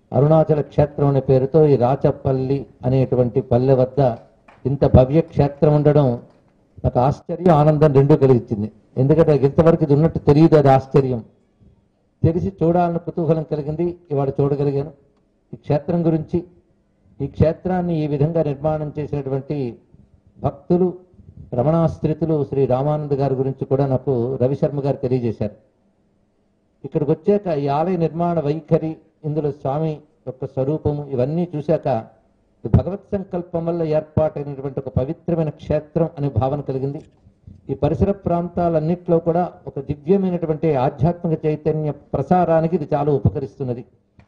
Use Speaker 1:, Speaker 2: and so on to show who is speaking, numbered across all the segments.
Speaker 1: అరుణాచల క్షేత్రం అనే పేరుతో ఈ రాచపల్లి అనేటువంటి పల్లె వద్ద ఇంత భవ్య క్షేత్రం ఉండడం నాకు ఆశ్చర్యం ఆనందం రెండూ కలిగించింది ఎందుకంటే నాకు ఇంతవరకు ఇది ఉన్నట్టు తెలియదు అది ఆశ్చర్యం తెలిసి చూడాలని కుతూహలం కలిగింది ఇవాళ చూడగలిగాను ఈ క్షేత్రం గురించి ఈ క్షేత్రాన్ని ఈ విధంగా నిర్మాణం చేసినటువంటి భక్తులు రమణాశ్రితులు శ్రీ రామానంద్ గారి గురించి కూడా నాకు రవిశర్మ గారు తెలియజేశారు ఇక్కడికి వచ్చాక ఈ ఆలయ నిర్మాణ వైఖరి ఇందులో స్వామి యొక్క స్వరూపము ఇవన్నీ చూశాక ఇది భగవత్ సంకల్పం వల్ల ఏర్పాటైనటువంటి ఒక పవిత్రమైన క్షేత్రం అనే భావన కలిగింది ఈ పరిసర ప్రాంతాలన్నింటిలో కూడా ఒక దివ్యమైనటువంటి ఆధ్యాత్మిక చైతన్య ప్రసారానికి ఇది చాలా ఉపకరిస్తున్నది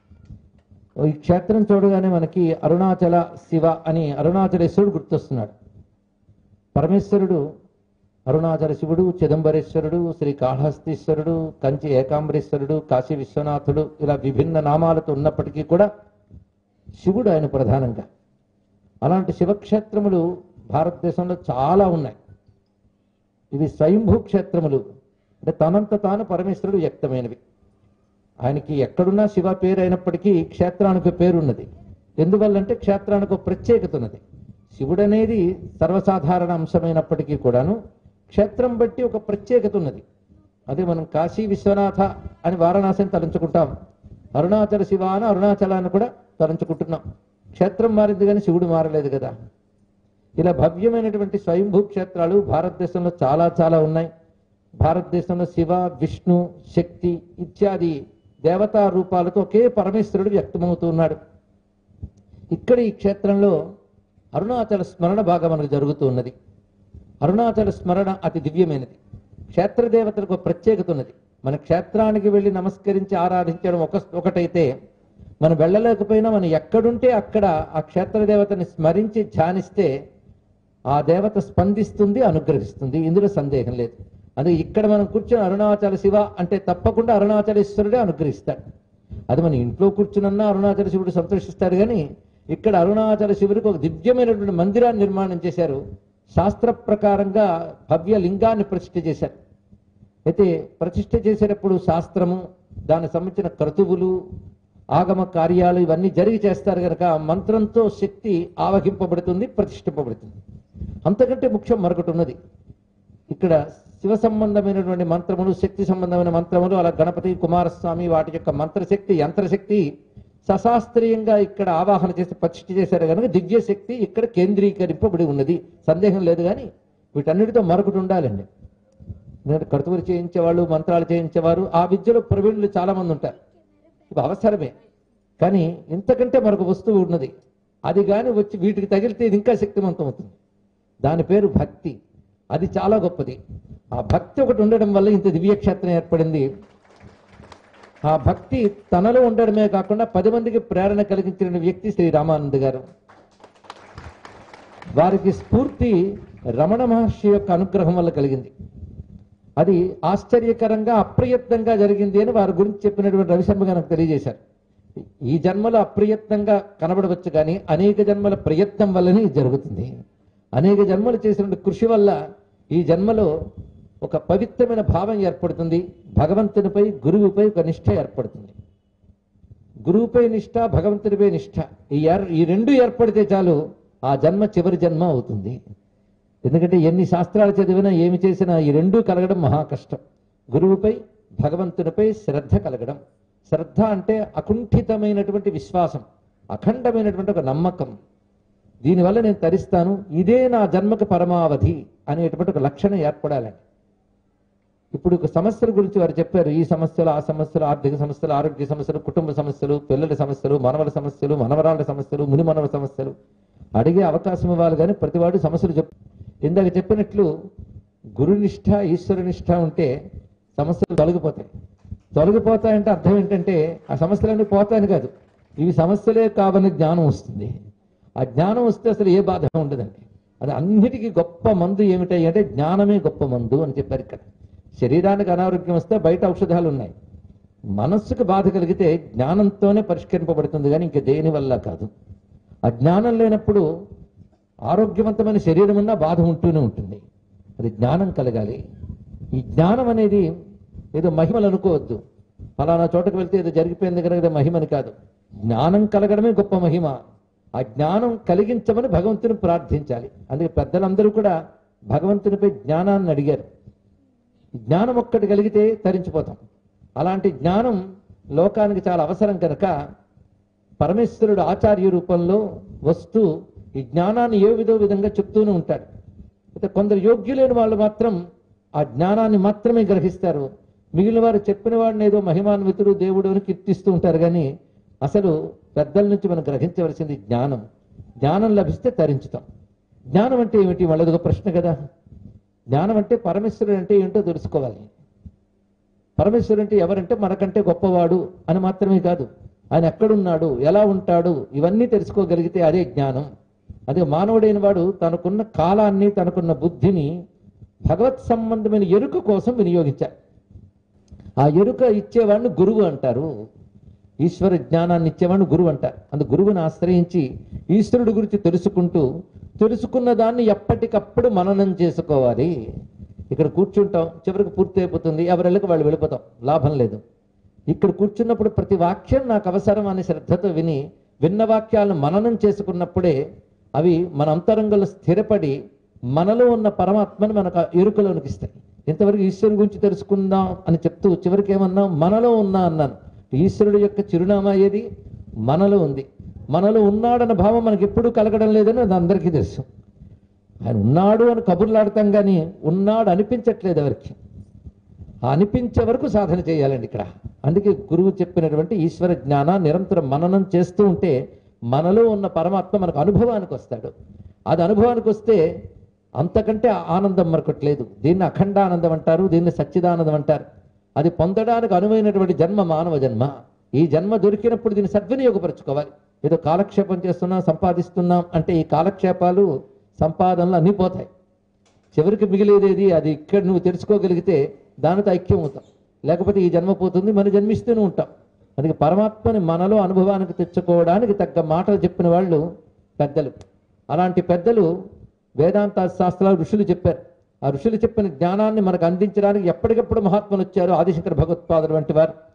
Speaker 1: ఈ క్షేత్రం చూడగానే మనకి అరుణాచల శివ అని అరుణాచలేశ్వరుడు గుర్తొస్తున్నాడు పరమేశ్వరుడు అరుణాచల శివుడు చిదంబరేశ్వరుడు శ్రీ కాళహస్తీశ్వరుడు కంచి ఏకాంబరేశ్వరుడు కాశీ విశ్వనాథుడు ఇలా విభిన్న నామాలతో ఉన్నప్పటికీ కూడా శివుడు ఆయన ప్రధానంగా అలాంటి శివక్షేత్రములు భారతదేశంలో చాలా ఉన్నాయి ఇవి స్వయంభూ క్షేత్రములు అంటే తనంత తాను పరమేశ్వరుడు వ్యక్తమైనవి ఆయనకి ఎక్కడున్నా శివ పేరు అయినప్పటికీ క్షేత్రానికి పేరు ఉన్నది ఎందువల్లంటే క్షేత్రానికి ఒక ప్రత్యేకత ఉన్నది శివుడు అనేది సర్వసాధారణ అంశమైనప్పటికీ కూడాను క్షేత్రం బట్టి ఒక ప్రత్యేకత ఉన్నది అదే మనం కాశీ విశ్వనాథ అని వారణాసిని తలంచుకుంటాం అరుణాచల శివ అని అరుణాచలాన్ని కూడా తలంచుకుంటున్నాం క్షేత్రం మారింది కానీ శివుడు మారలేదు కదా ఇలా భవ్యమైనటువంటి స్వయంభూ క్షేత్రాలు భారతదేశంలో చాలా చాలా ఉన్నాయి భారతదేశంలో శివ విష్ణు శక్తి ఇత్యాది దేవతా రూపాలతో ఒకే పరమేశ్వరుడు వ్యక్తమవుతున్నాడు ఇక్కడ ఈ క్షేత్రంలో అరుణాచల స్మరణ బాగా మనకు జరుగుతూ ఉన్నది అరుణాచల స్మరణ అతి దివ్యమైనది క్షేత్ర దేవతలకు ఒక ప్రత్యేకత ఉన్నది మన క్షేత్రానికి వెళ్ళి నమస్కరించి ఆరాధించడం ఒక ఒకటైతే మనం వెళ్ళలేకపోయినా మనం ఎక్కడుంటే అక్కడ ఆ క్షేత్ర దేవతని స్మరించి ధ్యానిస్తే ఆ దేవత స్పందిస్తుంది అనుగ్రహిస్తుంది ఇందులో సందేహం లేదు అందుకే ఇక్కడ మనం కూర్చొని అరుణాచల శివ అంటే తప్పకుండా అరుణాచలేశ్వరుడే అనుగ్రహిస్తాడు అది మన ఇంట్లో కూర్చునన్నా అరుణాచల శివుడు సంతోషిస్తాడు కానీ ఇక్కడ అరుణాచల శివుడికి ఒక దివ్యమైనటువంటి మందిరాన్ని నిర్మాణం చేశారు శాస్త్ర ప్రకారంగా భవ్య లింగాన్ని ప్రతిష్ఠ చేశారు అయితే ప్రతిష్ఠ చేసేటప్పుడు శాస్త్రము దానికి సంబంధించిన క్రతువులు ఆగమ కార్యాలు ఇవన్నీ జరిగి చేస్తారు కనుక మంత్రంతో శక్తి ఆవహింపబడుతుంది ప్రతిష్ఠింపబడుతుంది అంతకంటే ముఖ్యం మరొకటి ఉన్నది ఇక్కడ శివ సంబంధమైనటువంటి మంత్రములు శక్తి సంబంధమైన మంత్రములు అలా గణపతి కుమారస్వామి వాటి యొక్క మంత్రశక్తి యంత్రశక్తి సశాస్త్రీయంగా ఇక్కడ ఆవాహన చేసి ప్రతిష్ఠ చేశారు కనుక దివ్య శక్తి ఇక్కడ కేంద్రీకరింపబడి ఉన్నది సందేహం లేదు కానీ వీటన్నిటితో మరొకటి ఉండాలండి ఎందుకంటే కర్తూరు చేయించేవాళ్ళు మంత్రాలు చేయించేవారు ఆ విద్యలో ప్రవీణులు చాలా మంది ఉంటారు ఇది అవసరమే కానీ ఇంతకంటే మరొక వస్తువు ఉన్నది అది కానీ వచ్చి వీటికి తగిలితే ఇది ఇంకా శక్తివంతం అవుతుంది దాని పేరు భక్తి అది చాలా గొప్పది ఆ భక్తి ఒకటి ఉండడం వల్ల ఇంత దివ్యక్షేత్రం ఏర్పడింది ఆ భక్తి తనలో ఉండడమే కాకుండా పది మందికి ప్రేరణ కలిగించిన వ్యక్తి శ్రీ రామానంద్ గారు వారికి స్ఫూర్తి రమణ మహర్షి యొక్క అనుగ్రహం వల్ల కలిగింది అది ఆశ్చర్యకరంగా అప్రయత్నంగా జరిగింది అని వారి గురించి చెప్పినటువంటి రవిశర్మ గారు నాకు తెలియజేశారు ఈ జన్మలో అప్రయత్నంగా కనబడవచ్చు కానీ అనేక జన్మల ప్రయత్నం వల్లనే ఇది జరుగుతుంది అనేక జన్మలు చేసిన కృషి వల్ల ఈ జన్మలో ఒక పవిత్రమైన భావం ఏర్పడుతుంది భగవంతునిపై గురువుపై ఒక నిష్ఠ ఏర్పడుతుంది గురువుపై నిష్ఠ భగవంతునిపై నిష్ఠ ఈ ఏర్- ఈ రెండు ఏర్పడితే చాలు ఆ జన్మ చివరి జన్మ అవుతుంది ఎందుకంటే ఎన్ని శాస్త్రాలు చదివినా ఏమి చేసినా ఈ రెండూ కలగడం మహా కష్టం గురువుపై భగవంతునిపై శ్రద్ధ కలగడం శ్రద్ధ అంటే అకుంఠితమైనటువంటి విశ్వాసం అఖండమైనటువంటి ఒక నమ్మకం దీనివల్ల నేను తరిస్తాను ఇదే నా జన్మకు పరమావధి అనేటువంటి ఒక లక్షణం ఏర్పడాలండి ఇప్పుడు ఒక సమస్యల గురించి వారు చెప్పారు ఈ సమస్యలు ఆ సమస్యలు ఆర్థిక సమస్యలు ఆరోగ్య సమస్యలు కుటుంబ సమస్యలు పిల్లల సమస్యలు మనవల సమస్యలు మనవరాళ్ళ సమస్యలు ముని మనవ సమస్యలు అడిగే అవకాశం ఇవ్వాలి కానీ ప్రతివాడు సమస్యలు చెప్ ఇందాక చెప్పినట్లు గురునిష్ట ఈశ్వరనిష్ట ఉంటే సమస్యలు తొలగిపోతాయి తొలగిపోతాయంటే అర్థం ఏంటంటే ఆ సమస్యలన్నీ పోతాయని కాదు ఇవి సమస్యలే కావని జ్ఞానం వస్తుంది ఆ జ్ఞానం వస్తే అసలు ఏ బాధ ఉండదండి అది అన్నిటికీ గొప్ప మందు ఏమిటాయి అంటే జ్ఞానమే గొప్ప మందు అని చెప్పారు ఇక్కడ శరీరానికి అనారోగ్యం వస్తే బయట ఔషధాలు ఉన్నాయి మనస్సుకు బాధ కలిగితే జ్ఞానంతోనే పరిష్కరింపబడుతుంది కానీ ఇంక దేని వల్ల కాదు ఆ జ్ఞానం లేనప్పుడు ఆరోగ్యవంతమైన శరీరం ఉన్నా బాధ ఉంటూనే ఉంటుంది అది జ్ఞానం కలగాలి ఈ జ్ఞానం అనేది ఏదో మహిమలు అనుకోవద్దు ఫలానా చోటకు వెళ్తే ఏదో జరిగిపోయింది కనుక ఇది మహిమని కాదు జ్ఞానం కలగడమే గొప్ప మహిమ ఆ జ్ఞానం కలిగించమని భగవంతుని ప్రార్థించాలి అందుకే పెద్దలందరూ కూడా భగవంతునిపై జ్ఞానాన్ని అడిగారు జ్ఞానం ఒక్కటి కలిగితే తరించిపోతాం అలాంటి జ్ఞానం లోకానికి చాలా అవసరం కనుక పరమేశ్వరుడు ఆచార్య రూపంలో వస్తూ ఈ జ్ఞానాన్ని ఏ విధో విధంగా చెప్తూనే ఉంటాడు అయితే కొందరు యోగ్యులైన వాళ్ళు మాత్రం ఆ జ్ఞానాన్ని మాత్రమే గ్రహిస్తారు మిగిలిన వారు చెప్పిన వాడిని ఏదో మహిమాన్వితుడు దేవుడు అని కీర్తిస్తూ ఉంటారు కానీ అసలు పెద్దల నుంచి మనం గ్రహించవలసింది జ్ఞానం జ్ఞానం లభిస్తే తరించుతాం జ్ఞానం అంటే ఏమిటి వాళ్ళది ఒక ప్రశ్న కదా జ్ఞానం అంటే పరమేశ్వరుడు అంటే ఏంటో తెలుసుకోవాలి పరమేశ్వరుడు అంటే ఎవరంటే మనకంటే గొప్పవాడు అని మాత్రమే కాదు ఆయన ఎక్కడున్నాడు ఎలా ఉంటాడు ఇవన్నీ తెలుసుకోగలిగితే అదే జ్ఞానం అదే మానవుడైన వాడు తనకున్న కాలాన్ని తనకున్న బుద్ధిని భగవత్ సంబంధమైన ఎరుక కోసం వినియోగించాడు ఆ ఎరుక ఇచ్చేవాడిని గురువు అంటారు ఈశ్వర జ్ఞానాన్ని ఇచ్చేవాడిని గురువు అంటారు అందు గురువుని ఆశ్రయించి ఈశ్వరుడు గురించి తెలుసుకుంటూ తెలుసుకున్న దాన్ని ఎప్పటికప్పుడు మననం చేసుకోవాలి ఇక్కడ కూర్చుంటాం చివరికి పూర్తి అయిపోతుంది ఎవరెళ్ళకి వాళ్ళు వెళ్ళిపోతాం లాభం లేదు ఇక్కడ కూర్చున్నప్పుడు ప్రతి వాక్యం నాకు అవసరం అనే శ్రద్ధతో విని విన్న వాక్యాలను మననం చేసుకున్నప్పుడే అవి మన అంతరంగంలో స్థిరపడి మనలో ఉన్న పరమాత్మని మనకు ఆ ఎరుకలోనికి ఇస్తాయి ఇంతవరకు ఈశ్వరుని గురించి తెలుసుకుందాం అని చెప్తూ చివరికి ఏమన్నా మనలో ఉన్నా అన్నాను ఈశ్వరుడు యొక్క చిరునామా ఏది మనలో ఉంది మనలో ఉన్నాడన్న భావం మనకి ఎప్పుడూ కలగడం లేదని అది అందరికీ తెలుసు ఆయన ఉన్నాడు అని కబుర్లాడతాం కానీ ఉన్నాడు అనిపించట్లేదు ఎవరికి ఆ అనిపించే వరకు సాధన చేయాలండి ఇక్కడ అందుకే గురువు చెప్పినటువంటి ఈశ్వర జ్ఞాన నిరంతరం మననం చేస్తూ ఉంటే మనలో ఉన్న పరమాత్మ మనకు అనుభవానికి వస్తాడు అది అనుభవానికి వస్తే అంతకంటే ఆనందం మరొకటి లేదు దీన్ని అఖండానందం అంటారు దీన్ని సచ్చిదానందం అంటారు అది పొందడానికి అనువైనటువంటి జన్మ మానవ జన్మ ఈ జన్మ దొరికినప్పుడు దీన్ని సద్వినియోగపరచుకోవాలి ఏదో కాలక్షేపం చేస్తున్నాం సంపాదిస్తున్నాం అంటే ఈ కాలక్షేపాలు సంపాదనలు అన్నీ పోతాయి చివరికి మిగిలేదేది అది ఇక్కడ నువ్వు తెలుసుకోగలిగితే దానితో ఐక్యం అవుతాం లేకపోతే ఈ జన్మ పోతుంది మనం జన్మిస్తూనే ఉంటాం అందుకే పరమాత్మని మనలో అనుభవానికి తెచ్చుకోవడానికి తగ్గ మాటలు చెప్పిన వాళ్ళు పెద్దలు అలాంటి పెద్దలు వేదాంత శాస్త్రాలు ఋషులు చెప్పారు ఆ ఋషులు చెప్పిన జ్ఞానాన్ని మనకు అందించడానికి ఎప్పటికప్పుడు మహాత్ములు వచ్చారు ఆదిశంకర భగవత్పాదులు వంటి వారు